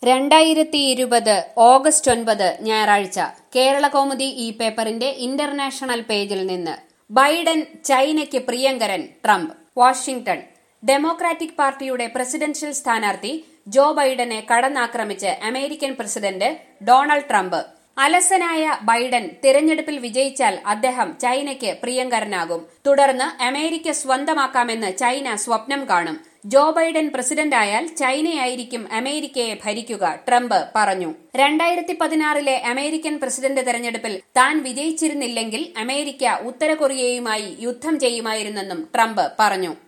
രണ്ടായിരത്തി ഇരുപത് ഓഗസ്റ്റ് ഒൻപത് ഞായറാഴ്ച കേരളകൗമുദി ഈ പേപ്പറിന്റെ ഇന്റർനാഷണൽ പേജിൽ നിന്ന് ബൈഡൻ ചൈനയ്ക്ക് പ്രിയങ്കരൻ ട്രംപ് വാഷിംഗ്ടൺ ഡെമോക്രാറ്റിക് പാർട്ടിയുടെ പ്രസിഡൻഷ്യൽ സ്ഥാനാർത്ഥി ജോ ബൈഡനെ കടന്നാക്രമിച്ച് അമേരിക്കൻ പ്രസിഡന്റ് ഡൊണാൾഡ് ട്രംപ് അലസനായ ബൈഡൻ തിരഞ്ഞെടുപ്പിൽ വിജയിച്ചാൽ അദ്ദേഹം ചൈനയ്ക്ക് പ്രിയങ്കരനാകും തുടർന്ന് അമേരിക്ക സ്വന്തമാക്കാമെന്ന് ചൈന സ്വപ്നം കാണും ജോ ബൈഡൻ പ്രസിഡന്റായാൽ ചൈനയായിരിക്കും അമേരിക്കയെ ഭരിക്കുക ട്രംപ് പറഞ്ഞു രണ്ടായിരത്തി പതിനാറിലെ അമേരിക്കൻ പ്രസിഡന്റ് തെരഞ്ഞെടുപ്പിൽ താൻ വിജയിച്ചിരുന്നില്ലെങ്കിൽ അമേരിക്ക ഉത്തര കൊറിയയുമായി യുദ്ധം ചെയ്യുമായിരുന്നെന്നും ട്രംപ് പറഞ്ഞു